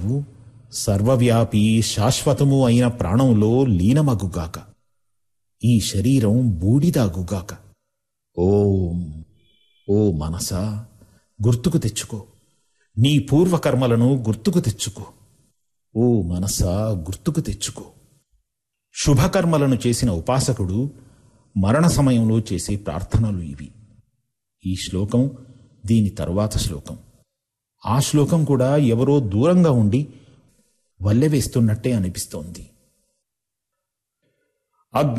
కాదు సర్వవ్యాపి శాశ్వతము అయిన ప్రాణంలో లీనమగుగాక ఈ శరీరం బూడిదాగుగాక ఓం ఓ మనసా గుర్తుకు తెచ్చుకో నీ పూర్వకర్మలను గుర్తుకు తెచ్చుకో ఓ మనసా గుర్తుకు తెచ్చుకో శుభకర్మలను చేసిన ఉపాసకుడు మరణ సమయంలో చేసే ప్రార్థనలు ఇవి ఈ శ్లోకం దీని తరువాత శ్లోకం ఆ శ్లోకం కూడా ఎవరో దూరంగా ఉండి వల్లెవేస్తున్నట్టే అనిపిస్తోంది అగ్ని